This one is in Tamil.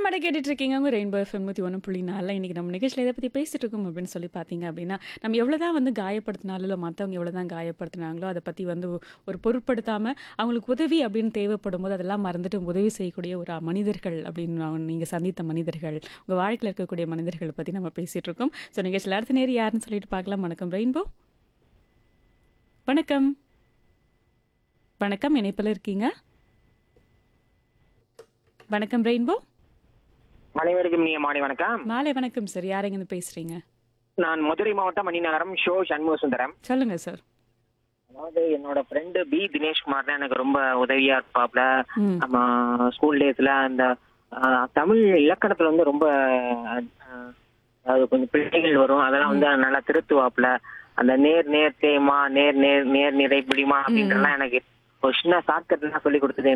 பாட கேட்டுட்டு இருக்கீங்க உங்க ரெயின்போ எஃப்எம் நூற்றி ஒன்று புள்ளி நாலில் இன்றைக்கி நம்ம நிகழ்ச்சியில் எதை பற்றி பேசிட்டு இருக்கோம் அப்படின்னு சொல்லி பார்த்தீங்க அப்படின்னா நம்ம எவ்வளோ தான் வந்து காயப்படுத்தினாலும் இல்லை மற்றவங்க எவ்வளோ தான் காயப்படுத்தினாங்களோ அதை பற்றி வந்து ஒரு பொருட்படுத்தாமல் அவங்களுக்கு உதவி அப்படின்னு தேவைப்படும் போது அதெல்லாம் மறந்துட்டு உதவி செய்யக்கூடிய ஒரு மனிதர்கள் அப்படின்னு நீங்கள் சந்தித்த மனிதர்கள் உங்கள் வாழ்க்கையில் இருக்கக்கூடிய மனிதர்களை பற்றி நம்ம பேசிகிட்டு இருக்கோம் ஸோ நிகழ்ச்சியில் அடுத்த நேரம் யாருன்னு சொல்லிட்டு பார்க்கலாம் வணக்கம் ரெயின்போ வணக்கம் வணக்கம் இணைப்பில் இருக்கீங்க வணக்கம் ரெயின்போ அனைவருக்கும் இனிய மாலை வணக்கம் மாலை வணக்கம் சார் யாரெங்கன்னு பேசுறீங்க நான் மதுரை மாவட்டம் மணிநகரம் ஷோ சண்முக சுந்தரம் சொல்லுங்க சார் அதாவது என்னோட ஃப்ரெண்டு பி தினேஷ்குமார் தான் எனக்கு ரொம்ப உதவியா இருப்பாப்ல ம் நம்ம ஸ்கூல் டேஸ்ல அந்த ஆஹ், தமிழ் இலக்கணத்துல வந்து ரொம்ப ஆஹ், அதாவது கொஞ்சம் பிள்ளைகள் வரும் அதெல்லாம் வந்து நல்லா திருத்துவாப்ல அந்த நேர் நேர் தேமா நேர் நேர் நேர் நிறை பிடிமா அப்படின்றலாம் எனக்கு ஒரு சின்ன ஷார்ட்கட்லாம் சொல்லி கொடுத்தது